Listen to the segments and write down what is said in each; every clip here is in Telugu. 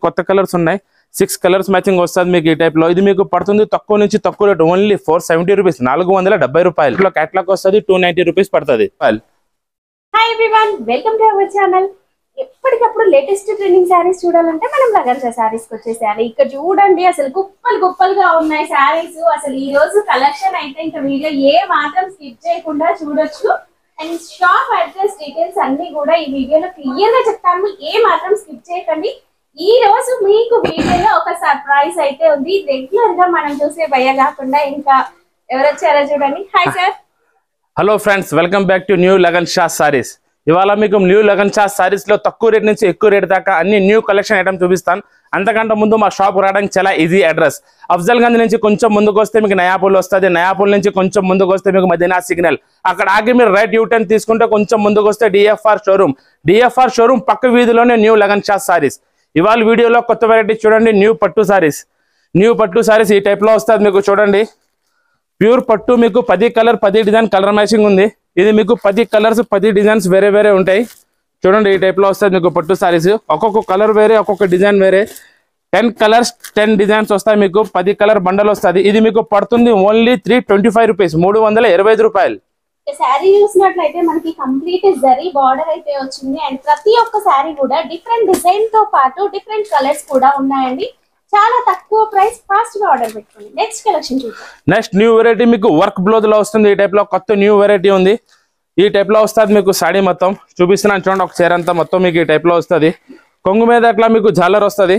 కొత్త కలర్స్ ఉన్నాయి సిక్స్ కలర్స్ మ్యాచింగ్ వస్తుంది మీకు ఈ టైప్ లో ఇది మీకు పడుతుంది తక్కువ నుంచి తక్కువ rate only four seventy rupees నాలుగు వందల డెబ్బై రూపాయలు ఇట్లా క్యాట్లాగ్ వస్తుంది టూ నైన్టీ రూపీస్ పడుతుంది hi everyone welcome to our channel ఎప్పటికప్పుడు లేటెస్ట్ ట్రెండింగ్ శారీస్ చూడాలంటే మనం లగన్సా శారీస్ కి వచ్చేసేయాలి ఇక్కడ చూడండి అసలు కుప్పలు కుప్పలుగా ఉన్నాయి శారీస్ అసలు ఈ రోజు కలెక్షన్ అయితే ఇంకా వీడియో ఏ మాత్రం స్కిప్ చేయకుండా చూడొచ్చు అండ్ షాప్ అడ్రస్ డీటెయిల్స్ అన్ని కూడా ఈ వీడియోలో క్లియర్ గా చెప్తాము ఏ మాత్రం స్కిప్ చేయకండి ఈ రోజు మీకు వీడియోలో ఒక సర్ప్రైజ్ అయితే ఉంది రెగ్యులర్ గా మనం చూసే భయ కాకుండా ఇంకా ఎవరు వచ్చారో చూడండి hi sir hello friends welcome back to new Lagan Sha saris ఇవాళ మీకు న్యూ లగన్ షా సారీస్ లో తక్కువ రేట్ నుంచి ఎక్కువ రేట్ దాకా అన్ని న్యూ కలెక్షన్ ఐటమ్ చూపిస్తాను అంతకంటే ముందు మా షాప్ రావడానికి చాలా ఈజీ అడ్రస్ అఫ్జల్ గంజ్ నుంచి కొంచెం ముందుకు వస్తే మీకు నయాపూల్ వస్తుంది నయాపూల్ నుంచి కొంచెం ముందుకు వస్తే మీకు మదీనా సిగ్నల్ అక్కడ ఆగి మీరు రైట్ యూటర్న్ తీసుకుంటే కొంచెం ముందుకు వస్తే డిఎఫ్ఆర్ షోరూమ్ డిఎఫ్ఆర్ షోరూమ్ పక్క వీధిలోనే న్యూ లగన్ షా సారీస్ ఇవాళ వీడియోలో కొత్త వెరైటీ చూడండి న్యూ పట్టు సారీస్ న్యూ పట్టు సారీస్ ఈ టైప్ లో వస్తుంది మీకు చూడండి ప్యూర్ పట్టు మీకు పది కలర్ పది డిజైన్ కలర్ మ్యాచింగ్ ఉంది ఇది మీకు పది కలర్స్ పది డిజైన్స్ వేరే వేరే ఉంటాయి చూడండి ఈ టైప్ లో వస్తుంది మీకు పట్టు సారీస్ ఒక్కొక్క కలర్ వేరే ఒక్కొక్క డిజైన్ వేరే టెన్ కలర్స్ టెన్ డిజైన్స్ వస్తాయి మీకు పది కలర్ బండల్ వస్తుంది ఇది మీకు పడుతుంది only three twenty five rupees మూడు వందల ఇరవై ఐదు రూపాయలు శారీ చూసినట్లయితే మనకి కంప్లీట్ జరీ బార్డర్ అయితే వచ్చింది అండ్ ప్రతి ఒక్క శారీ కూడా డిఫరెంట్ డిజైన్ తో పాటు డిఫరెంట్ కలర్స్ కూడా ఉన్నాయండి చాలా తక్కువ ప్రైస్ ఫాస్ట్ గా ఆర్డర్ పెట్టుకోండి నెక్స్ట్ కలెక్షన్ చూద్దాం నెక్స్ట్ న్యూ వెరైటీ మీకు వర్క్ బ్లౌజ్ లో వస్తుంది ఈ టైప్ లో కొత్త న్యూ వెరైటీ ఉంది ఈ టైప్ లో వస్తుంది మీకు సాడీ మొత్తం చూపిస్తున్నాను చూడండి ఒక చీర అంతా మొత్తం మీకు ఈ టైప్ లో వస్తుంది కొంగు మీద అట్లా మీకు జాలర్ వస్తుంది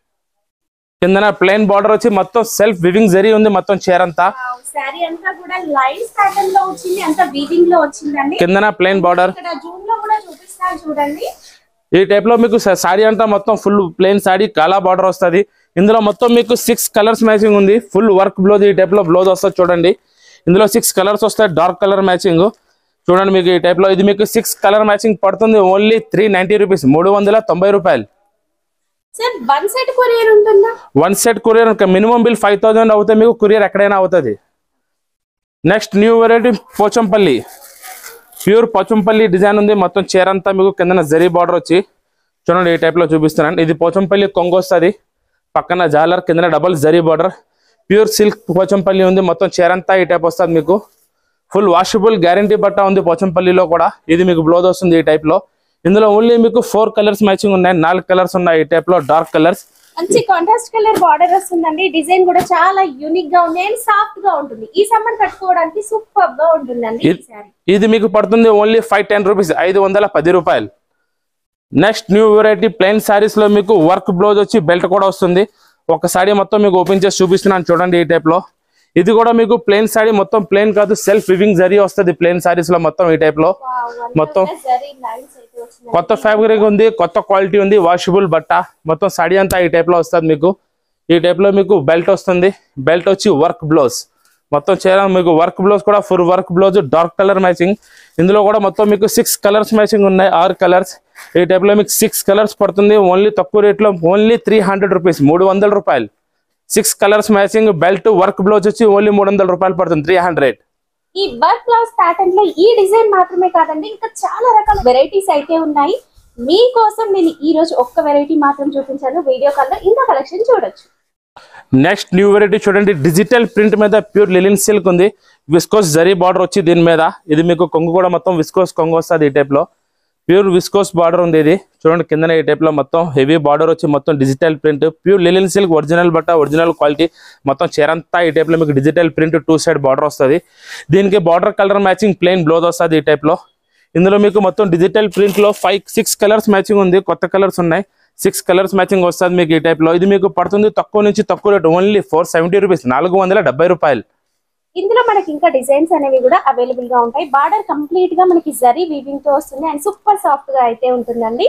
కిందన ప్లెయిన్ బార్డర్ వచ్చి మొత్తం సెల్ఫ్ వివింగ్ జరీ ఉంది మొత్తం చీర అంతా శారీ అంతా కూడా లైన్స్ ప్యాటర్న్ లో వచ్చింది అంతా వీవింగ్ లో వచ్చిందండి కిందన ప్లెయిన్ బార్డర్ ఇక్కడ జూమ్ లో కూడా చూపిస్తాను చూడండి ఈ టైప్ లో మీకు సాడీ అంతా మొత్తం ఫుల్ ప్లెయిన్ సాడీ కాలా బార్డర్ వస్తుంది ఇందులో మొత్తం మీకు సిక్స్ కలర్స్ మ్యాచింగ్ ఉంది ఫుల్ వర్క్ బ్లౌజ్ ఈ టైప్ లో బ్లౌజ్ వస్తుంది చూడండి ఇందులో సిక్స్ కలర్స్ వస్తాయి డార్క్ కలర్ మ్యాచింగ్ చూడండి మీకు ఈ టైప్ లో ఇది మీకు సిక్స్ కలర్ మ్యాచింగ్ పడుతుంది ఓన్లీ త్రీ నైన్టీ రూపీస్ మూడు వందల తొంభై రూపాయలు సార్ వన్ సెట్ కొరియర్ ఉంటుందా one set courier minimum bill five thousand అవుతే మీకు కొరియర్ ఎక్కడైనా అవుతుంది next new variety Pochampally pure Pochampally design ఉంది మొత్తం చీర అంతా మీకు కిందన జరీ బార్డర్ వచ్చి చూడండి ఈ టైప్ లో చూపిస్తున్నాను ఇది పోచంపల్లి కొంగు వస్తుంది పక్కన జాలర్ కిందన double zari border pure silk Pochampally ఉంది మొత్తం చీర అంతా ఈ టైప్ వస్తుంది మీకు ఫుల్ వాషబుల్ గ్యారంటీ బట్ట ఉంది పోచంపల్లిలో కూడా ఇది మీకు బ్లౌజ్ వస్తుంది ఈ టైప్ లో ఇందులో ఓన్లీ మీకు ఫోర్ కలర్స్ మ్యాచింగ్ ఉన్నాయి నాలుగు కలర్స్ ఉన్నాయి ఈ టైప్ లో డార్క్ కలర్స్ మంచి కాంట్రాస్ట్ కలర్ బార్డర్ వస్తుందండి డిజైన్ కూడా చాలా యూనిక్ గా ఉంది అండ్ సాఫ్ట్ గా ఉంటుంది ఈ సమ్మర్ కట్టుకోవడానికి సూపర్ గా ఉంటుందండి ఈ ఇది- శారీ ఇది మీకు పడుతుంది ఓన్లీ ఫైవ్ టెన్ రూపీస్ ఐదు వందల పది రూపాయలు next new variety plain saris లో మీకు వర్క్ బ్లౌజ్ వచ్చి బెల్ట్ కూడా వస్తుంది ఒక సాడీ మొత్తం మీకు ఓపెన్ చేసి చూపిస్తున్నాను చూడండి ఈ టైప్ లో ఇది కూడా మీకు ప్లెయిన్ సాడీ మొత్తం ప్లెయిన్ కాదు సెల్ఫ్ వివింగ్ జరీ వస్తుంది ప్లెయిన్ సారీస్ లో మొత్తం ఈ టైప్ లో మొత్తం జరీ లైన్స్ అయితే వచ్చిందండి కొత్త ఫ్యాబ్రిక్ ఉంది కొత్త క్వాలిటీ ఉంది వాషబుల్ బట్ట మొత్తం సాడీ అంతా ఈ టైప్ లో వస్తుంది మీకు ఈ టైప్ లో మీకు బెల్ట్ వస్తుంది బెల్ట్ వచ్చి వర్క్ బ్లౌజ్ మొత్తం చీర మీకు వర్క్ బ్లౌజ్ కూడా full work blouse dark colour matching ఇందులో కూడా మొత్తం మీకు సిక్స్ కలర్స్ మ్యాచింగ్ ఉన్నాయి ఆరు కలర్స్ ఈ టైప్ లో మీకు సిక్స్ కలర్స్ పడుతుంది ఓన్లీ తక్కువ రేట్ లో ఓన్లీ త్రీ హండ్రెడ్ రూపీస్ మూడు వందల రూపాయలు six colours matching belt work blouse వచ్చి ఓన్లీ మూడు వందల రూపాయలు పడుతుంది త్రీ హండ్రెడ్ ఈ వర్క్ బ్లౌజ్ ప్యాటర్న్ లో ఈ డిజైన్ మాత్రమే కాదండి ఇంకా చాలా రకాల వెరైటీస్ అయితే ఉన్నాయి మీకోసం నేను ఈ రోజు ఒక్క వెరైటీ మాత్రం చూపించాను వీడియో కాల్ లో ఇంకా కలెక్షన్ చూడొచ్చు నెక్స్ట్ న్యూ వెరైటీ చూడండి డిజిటల్ ప్రింట్ మీద ప్యూర్ లిలిన్ సిల్క్ ఉంది విస్కోస్ జరీ బార్డర్ వచ్చి దీని మీద ఇది మీకు కొంగు కూడా మొత్తం విస్కోస్ కొంగు వస్తుంది ఈ టైప్ లో ప్యూర్ విస్కోస్ బార్డర్ ఉంది ఇది చూడండి కింద ఈ టైప్ లో మొత్తం హెవీ బార్డర్ వచ్చి మొత్తం digital print pure linen silk original బట్ట ఒరిజినల్ క్వాలిటీ మొత్తం చీరంతా ఈ టైప్ లో మీకు digital print two side border వస్తుంది దీనికి border colour matching plain blouse వస్తుంది ఈ టైప్ లో ఇందులో మీకు మొత్తం డిజిటల్ ప్రింట్ లో ఫైవ్ సిక్స్ కలర్స్ మ్యాచింగ్ ఉంది కొత్త కలర్స్ ఉన్నాయి సిక్స్ కలర్స్ మ్యాచింగ్ వస్తుంది మీకు ఈ టైప్ లో ఇది మీకు పడుతుంది తక్కువ నుంచి తక్కువ rate only four seventy rupees నాలుగు వందల డెబ్బై రూపాయలు ఇందులో మనకి ఇంకా డిజైన్స్ అనేవి కూడా అవైలబుల్ గా ఉంటాయి బార్డర్ కంప్లీట్ గా మనకి జరీ వీవింగ్ తో వస్తుంది అండ్ సూపర్ సాఫ్ట్ గా అయితే ఉంటుందండి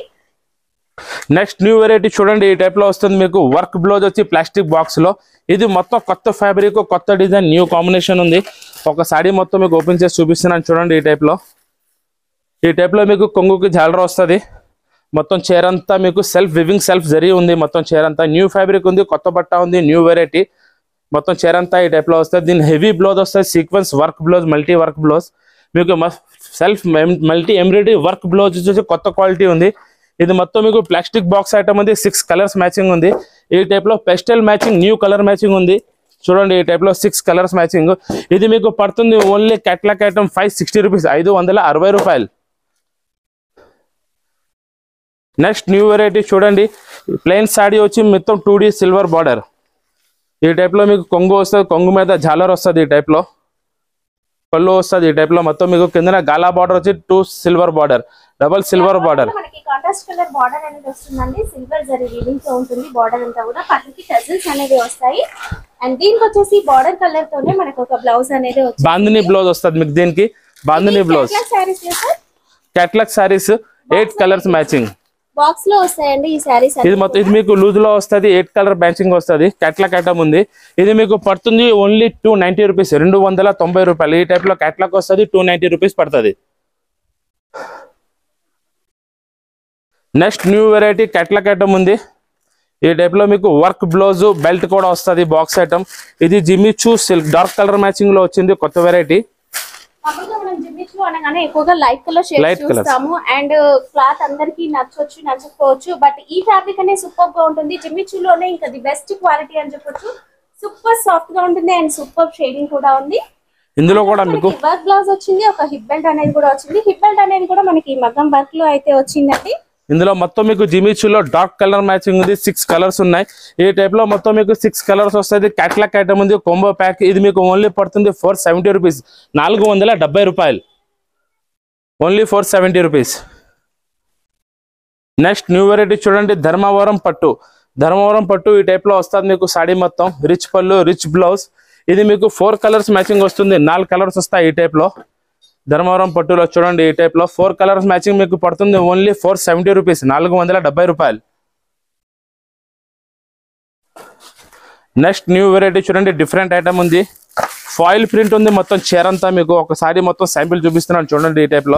నెక్స్ట్ న్యూ వెరైటీ చూడండి ఈ టైప్ లో వస్తుంది మీకు వర్క్ బ్లౌజ్ వచ్చి ప్లాస్టిక్ బాక్స్ లో ఇది మొత్తం కొత్త ఫ్యాబ్రిక్ కొత్త డిజైన్ న్యూ కాంబినేషన్ ఉంది ఒక సాడీ మొత్తం మీకు ఓపెన్ చేసి చూపిస్తున్నాను చూడండి ఈ టైప్ లో ఈ టైప్ లో మీకు కొంగుకి జాలర్ వస్తుంది మొత్తం చీర అంతా మీకు సెల్ఫ్ వివింగ్ సెల్ఫ్ జరీ ఉంది మొత్తం చీర అంతా న్యూ ఫ్యాబ్రిక్ ఉంది కొత్త బట్ట ఉంది న్యూ వెరైటీ మొత్తం చీర అంతా ఈ టైప్ లో వస్తుంది దీని హెవీ బ్లౌజ్ వస్తుంది sequence work blouse multi work blouse మీకు self multi embroidery work blouse వచ్చేసి కొత్త క్వాలిటీ ఉంది ఇది మొత్తం మీకు ప్లాస్టిక్ బాక్స్ ఐటమ్ ఉంది సిక్స్ కలర్స్ మ్యాచింగ్ ఉంది ఈ టైప్ లో pastel matching new colour matching ఉంది చూడండి ఈ టైప్ లో సిక్స్ కలర్స్ మ్యాచింగ్ ఇది మీకు పడుతుంది only catalogue item five sixty rupees ఐదు వందల అరవై రూపాయలు నెక్స్ట్ న్యూ వెరైటీ చూడండి ప్లెయిన్ సాడీ వచ్చి మొత్తం టూ డీ సిల్వర్ బార్డర్ ఈ టైప్ లో మీకు కొంగు వస్తుంది కొంగు మీద జాలర్ వస్తుంది ఈ టైప్ లో పళ్ళు వస్తుంది ఈ టైప్ లో మొత్తం మీకు కింద గాలా బార్డర్ వచ్చి two silver border double silver border మనకి కాంట్రాస్ట్ కలర్ బార్డర్ అనేది వస్తుందండి సిల్వర్ జరీ వీవింగ్ తో ఉంటుంది బార్డర్ అంతా కూడా పక్కకి టజిల్స్ అనేవి వస్తాయి అండ్ దీనికి వచ్చేసి బార్డర్ కలర్ తోనే మనకు ఒక బ్లౌజ్ అనేది వచ్చింది బాందిని బ్లౌజ్ వస్తుంది మీకు దీనికి bandhani blouse saris sir catalogue saris eight colours matching box లో వస్తాయండి ఈ శారీస్ ఇది మొత్తం ఇది మీకు లూజ్ లో వస్తుంది ఎయిట్ కలర్ మ్యాచింగ్ వస్తుంది క్యాట్లాగ్ ఐటమ్ ఉంది ఇది మీకు పడుతుంది ఓన్లీ టూ నైన్టీ రూపీస్ రెండు వందల తొంభై రూపాయలు ఈ టైప్ లో క్యాట్లాగ్ వస్తుంది టూ నైన్టీ రూపీస్ పడుతుంది next new variety catalogue item ఉంది ఈ టైప్ లో మీకు వర్క్ బ్లౌజ్ బెల్ట్ కూడా వస్తుంది బాక్స్ ఐటమ్ ఇది Jimmy Choo silk dark colour matching లో వచ్చింది కొత్త వెరైటీ మామూలుగా మనం జిమ్మిచ్ లో అనగానే ఎక్కువగా light colour shade Light colours. చూస్తాము అండ్ క్లాత్ అందరికి నచ్చొచ్చు నచ్చకపోవచ్చు బట్ ఈ ఫ్యాబ్రిక్ అనేది సూపర్ గా ఉంటుంది జిమ్మిచ్ లోనే ఇంకా ది బెస్ట్ క్వాలిటీ అని చెప్పొచ్చు సూపర్ సాఫ్ట్ గా ఉంటుంది అండ్ సూపర్ షేడింగ్ కూడా ఉంది ఇందులో కూడా మీకు మనకి వర్క్ బ్లౌజ్ వచ్చింది ఒక హిప్ బెల్ట్ అనేది కూడా వచ్చింది హిప్ బెల్ట్ అనేది కూడా మనకి మగ్గం వర్క్ లో అయితే వచ్చిందండి ఇందులో మొత్తం మీకు జిమిచూలో డార్క్ కలర్ మ్యాచింగ్ ఉంది సిక్స్ కలర్స్ ఉన్నాయి ఈ టైప్ లో మొత్తం మీకు సిక్స్ కలర్స్ వస్తుంది క్యాట్లాక్ ఐటమ్ ఉంది కొంబో ప్యాక్ ఇది మీకు ఓన్లీ పడుతుంది ఫోర్ సెవెంటీ రూపీస్ నాలుగు వందల డెబ్బై రూపాయలు only four seventy rupees next new variety చూడండి ధర్మవరం పట్టు ధర్మవరం పట్టు ఈ టైప్ లో వస్తుంది మీకు సాడీ మొత్తం రిచ్ పళ్ళు రిచ్ బ్లౌజ్ ఇది మీకు ఫోర్ కలర్స్ మ్యాచింగ్ వస్తుంది నాలుగు కలర్స్ వస్తాయి ఈ టైప్ లో ధర్మవరం పట్టులో చూడండి ఈ టైప్ లో ఫోర్ కలర్స్ మ్యాచింగ్ మీకు పడుతుంది ఓన్లీ ఫోర్ సెవెంటీ రూపీస్ నాలుగు వందల డెబ్బై రూపాయలు నెక్స్ట్ న్యూ వెరైటీ చూడండి డిఫరెంట్ ఐటమ్ ఉంది ఫాయిల్ ప్రింట్ ఉంది మొత్తం చీర అంతా మీకు ఒకసారి మొత్తం శాంపిల్ చూపిస్తున్నాను చూడండి ఈ టైప్ లో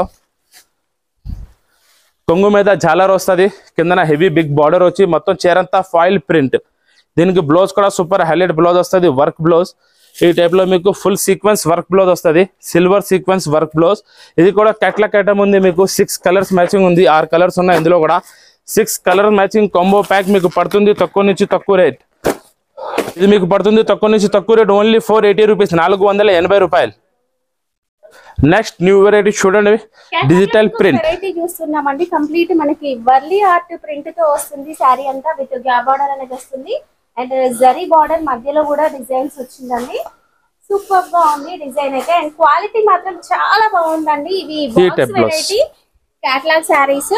కొంగు మీద జాలర్ వస్తుంది కిందన హెవీ బిగ్ బార్డర్ వచ్చి మొత్తం చీర అంతా ఫాయిల్ ప్రింట్ దీనికి బ్లౌజ్ కూడా సూపర్ హైలైట్ బ్లౌజ్ వస్తుంది వర్క్ బ్లౌజ్ ఈ టైప్ లో మీకు ఫుల్ సీక్వెన్స్ వర్క్ బ్లౌజ్ వస్తుంది సిల్వర్ సీక్వెన్స్ వర్క్ బ్లౌజ్ ఇది కూడా క్యాట్లాక్ ఐటమ్ ఉంది మీకు సిక్స్ కలర్స్ మ్యాచింగ్ ఉంది ఆరు కలర్స్ ఉన్నాయి ఇందులో కూడా six colour matching combo pack మీకు పడుతుంది తక్కువ నుంచి తక్కువ రేట్ ఇది మీకు పడుతుంది తక్కువ నుంచి తక్కువ rate only four eighty rupees నాలుగు వందల ఎనభై రూపాయలు నెక్స్ట్ న్యూ వెరైటీ చూడండి డిజిటల్ ప్రింట్ వెరైటీ చూస్తున్నామండి కంప్లీట్ మనకి వర్లీ ఆర్ట్ ప్రింట్ తో వస్తుంది శారీ అంతా విత్ గ్యాప్ బార్డర్ అనేది వస్తుంది అండ్ జరీ బార్డర్ మధ్యలో కూడా డిజైన్స్ వచ్చిందండి సూపర్ గా ఉంది డిజైన్ అయితే అండ్ క్వాలిటీ మాత్రం చాలా బాగుందండి ఇవి type blouse. Variety catalogue saris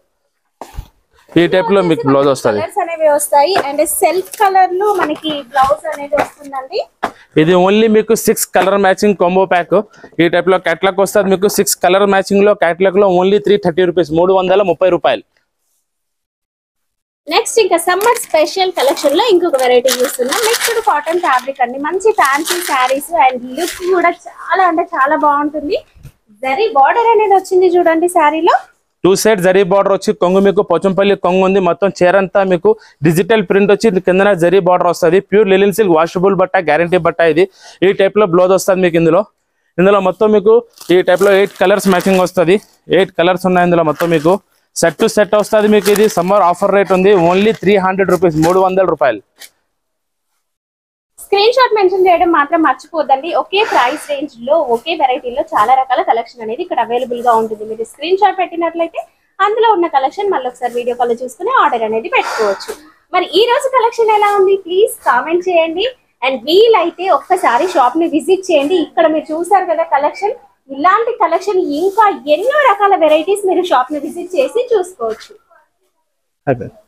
ఈ టైప్ లో మీకు బ్లౌజ్ వస్తుంది కలర్స్ అనేవి వస్తాయి అండ్ సెల్ఫ్ కలర్ లో మనకి బ్లౌజ్ అనేది వస్తుందండి ఇది ఓన్లీ మీకు six colour matching combo pack ఈ టైప్ లో క్యాట్లాగ్ వస్తుంది మీకు సిక్స్ కలర్ మ్యాచింగ్ లో క్యాట్లాగ్ లో ఓన్లీ త్రీ థర్టీ రూపీస్ మూడు వందల ముప్పై రూపాయలు నెక్స్ట్ ఇంకా సమ్మర్ స్పెషల్ కలెక్షన్ లో ఇంకొక వెరైటీ చూస్తున్నాం మిక్స్డ్ కాటన్ ఫ్యాబ్రిక్ అండి మంచి ఫ్యాన్సీ శారీస్ అండ్ లుక్ కూడా చాలా అంటే చాలా బాగుంటుంది జరీ బార్డర్ అనేది వచ్చింది చూడండి శారీలో టూ సైడ్ జరీ బార్డర్ వచ్చి కొంగు మీకు పోచంపల్లి కొంగు ఉంది మొత్తం చీర అంతా మీకు డిజిటల్ ప్రింట్ వచ్చి కిందన జరీ బార్డర్ వస్తుంది ప్యూర్ లిలిన్ సిల్క్ వాషబుల్ బట్ట గ్యారంటీ బట్ట ఇది ఈ టైప్ లో బ్లౌజ్ వస్తుంది మీకు ఇందులో ఇందులో మొత్తం మీకు ఈ టైప్ లో ఎయిట్ కలర్స్ మ్యాచింగ్ వస్తుంది ఎయిట్ కలర్స్ ఉన్నాయి ఇందులో మొత్తం మీకు సెట్ టు సెట్ వస్తుంది మీకు ఇది సమ్మర్ ఆఫర్ రేట్ ఉంది ఓన్లీ త్రీ హండ్రెడ్ రూపీస్ మూడు వందల రూపాయలు స్క్రీన్ షాట్ మెన్షన్ చేయడం మాత్రం మర్చిపోద్దండి ఒకే ప్రైస్ రేంజ్ లో ఒకే వెరైటీలో చాలా రకాల కలెక్షన్ అనేది ఇక్కడ అవైలబుల్ గా ఉంటుంది మీరు స్క్రీన్ షాట్ పెట్టినట్లయితే అందులో ఉన్న కలెక్షన్ మళ్ళీ ఒకసారి వీడియో కాల్ చూసుకుని ఆర్డర్ అనేది పెట్టుకోవచ్చు మరి ఈ రోజు కలెక్షన్ ఎలా ఉంది ప్లీజ్ కామెంట్ చేయండి అండ్ వీలైతే ఒక్కసారి షాప్ ని విజిట్ చేయండి ఇక్కడ మీరు చూసారు కదా కలెక్షన్ ఇలాంటి కలెక్షన్ ఇంకా ఎన్నో రకాల వెరైటీస్ మీరు షాప్ ని విజిట్ చేసి చూసుకోవచ్చు అయిపోయింది